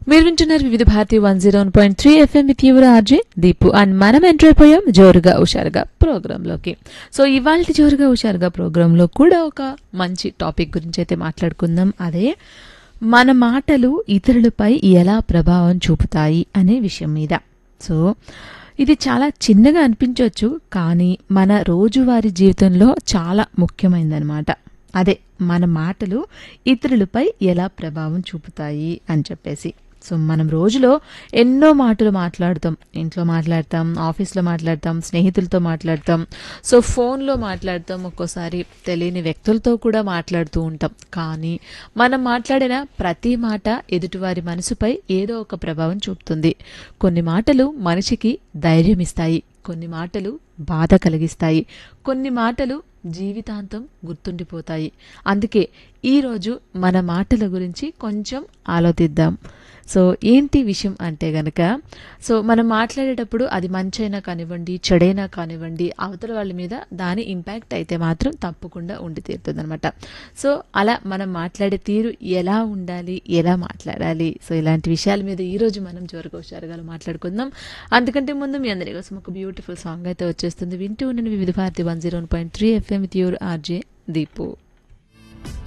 మీరు వింటున్నారు Vividh Bharati one zero one point three FM with your RJ Deepu and మనం enter అయిపోయాం జోరుగా హుషారుగా ప్రోగ్రాంలోకి సో ఇవాళ జోరుగా హుషారుగా ప్రోగ్రాంలో కూడా ఒక మంచి టాపిక్ గురించి అయితే మాట్లాడుకుందాం అదే మన మాటలు ఇతరులపై ఎలా ప్రభావం చూపుతాయి అనే విషయం మీద సో ఇది చాలా చిన్నగా అనిపించవచ్చు కానీ మన రోజువారీ జీవితంలో చాలా ముఖ్యమైనదనమాట అదే మన మాటలు ఇతరులపై ఎలా ప్రభావం చూపుతాయి అని చెప్పేసి సో మనం రోజులో ఎన్నో మాటలు మాట్లాడతాం ఇంట్లో మాట్లాడతాం ఆఫీస్లో మాట్లాడతాం స్నేహితులతో మాట్లాడతాం సో ఫోన్లో మాట్లాడతాం ఒక్కోసారి తెలియని వ్యక్తులతో కూడా మాట్లాడుతూ ఉంటాం కానీ మనం మాట్లాడిన ప్రతి మాట ఎదుటివారి మనసుపై ఏదో ఒక ప్రభావం చూపుతుంది కొన్ని మాటలు మనిషికి ధైర్యం ఇస్తాయి కొన్ని మాటలు బాధ కలిగిస్తాయి కొన్ని మాటలు జీవితాంతం గుర్తుండిపోతాయి అందుకే ఈరోజు మన మాటల గురించి కొంచెం ఆలోచిద్దాం సో ఏంటి విషయం అంటే గనక సో మనం మాట్లాడేటప్పుడు అది మంచైనా కానివ్వండి చెడైనా కానివ్వండి అవతల వాళ్ళ మీద దాని ఇంపాక్ట్ అయితే మాత్రం తప్పకుండా ఉండి తీరుతుంది అనమాట సో అలా మనం మాట్లాడే తీరు ఎలా ఉండాలి ఎలా మాట్లాడాలి సో ఇలాంటి విషయాల మీద ఈరోజు మనం జోరుగా హుషారుగా మాట్లాడుకుందాం అందుకంటే ముందు మీ అందరి కోసం ఒక బ్యూటిఫుల్ సాంగ్ అయితే వచ్చేస్తుంది వింటూ ఉండండి Vividh Bharati one zero point three FM with your RJ Deepu